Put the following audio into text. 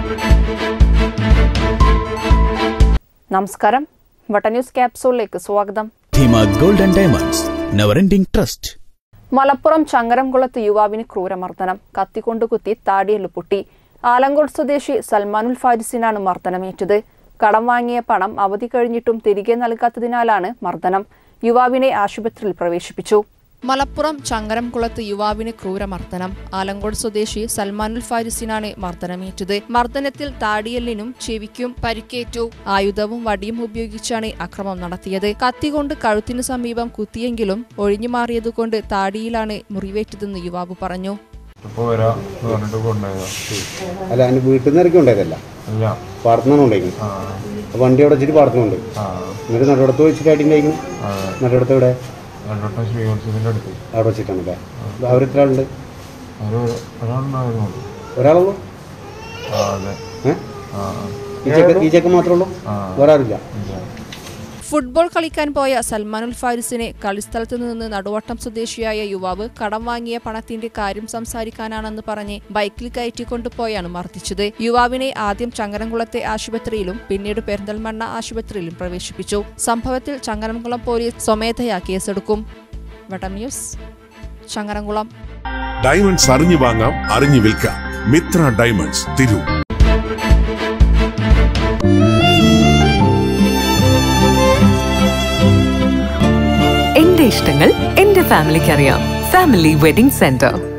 നമസ്കാരം വട്ട ന്യൂസ് ക്യാപ്സൂളിലേക്ക് സ്വാഗതം Dheema gold and diamonds never ending trust Malappuram ചങ്ങരംകുളത്ത് യുവാവിന് ക്രൂരമർദ്ദനം കത്തികൊണ്ട് കുത്തി താടിയല്ലു പൊട്ടി ആലങ്കോട് സ്വദേശി സൽമാനുൽ ഫാരിസിനാണ് മർദ്ദനമേറ്റത് കടം വാങ്ങിയ പണം അവധി കഴിഞ്ഞിട്ടും തിരികെ നൽകാത്തതിനാലാണ് മർദ്ദനം യുവാവിനെ ആശുപത്രിയിൽ പ്രവേശിപ്പിച്ചു മലപ്പുറം ചങ്ങരംകുളത്ത് യുവാവിന് ക്രൂരമർദ്ദനം ആലങ്കോട് സ്വദേശി സൽമാനുൽ ഫാരിസിനാണ് മർദ്ദനമേറ്റത് മർദ്ദനത്തിൽ താടിയല്ലിനും ചെവിക്കും പരിക്കേറ്റു ആയുധവും വടിയും ഉപയോഗിച്ചാണ് അക്രമം നടത്തിയത് കത്തികൊണ്ട് കഴുത്തിനു സമീപം കുത്തിയെങ്കിലും ഒഴിഞ്ഞു മാറിയതുകൊണ്ട് താടിയിലാണ് മുറിവേറ്റതെന്ന് യുവാവ് പറഞ്ഞു ഇപ്പൊ വരാ എന്ന് പറഞ്ഞിട്ട് കൊണ്ടുപോയതാ അല്ല എൻ്റെ വീട്ടിൽ നിന്ന് ഇറക്കി ഉണ്ടായതല്ല ഇല്ല പാടത്തുനിന്നാണ് ഉണ്ടായിരുന്നു ആ അപ്പോൾ വണ്ടി അവിടെ വെച്ചിട്ട് പാടത്തുന്നുണ്ട് ആ എന്നിട്ട് നടുവടത്ത് വെച്ചിട്ട് അടി ഉണ്ടായിരുന്നു ആ നടുവടത്ത് ഇവിടെ രണ്ടോട്ടം ശ്രീവത്സവത്തിന്റെ അടുത്ത് അവിടെ വെച്ചിട്ടാണല്ലേ അവർ എത്ര ആളുണ്ട് ഒരു ഒരാളുണ്ടായിരുന്നു ഒരാളുള്ളൂ ആ അതെ ഏ ആ ഈ ചെക്ക് ഈ ചെക്ക് മാത്രമേ ഉള്ളൂ ആ വേറെ ആരില്ല ഇല്ല ഫുട്ബോൾ കളിക്കാൻ പോയ സൽമാനുൽ ഫാരിസിനെ കളിസ്ഥലത്ത് നിന്ന് നടുവട്ടം സ്വദേശിയായ യുവാവ് കടം വാങ്ങിയ പണത്തിന്റെ കാര്യം സംസാരിക്കാനാണെന്ന് പറഞ്ഞ് ബൈക്കിൽ കയറ്റിക്കൊണ്ടുപോയാണ് മർദ്ദിച്ചത് യുവാവിനെ ആദ്യം ചങ്ങരംകുളത്തെ ആശുപത്രിയിലും പിന്നീട് പെരിന്തൽമണ്ണ ആശുപത്രിയിലും പ്രവേശിപ്പിച്ചു സംഭവത്തിൽ ചങ്ങരംകുളം പോലീസ് സ്വമേധയാ കേസെടുക്കും വടം ന്യൂസ് ചങ്ങരംകുളം ഡയമണ്ട്സ് അറിഞ്ഞു വാങ്ങാം അറിഞ്ഞു വിൽക്കാം മിത്ര ഡയമണ്ട്സ് തിരൂർ എന്റെ ഇഷ്ടങ്ങൾ എന്റെ ഫാമിലിക്ക് അറിയാം ഫാമിലി വെഡിംഗ് സെന്റർ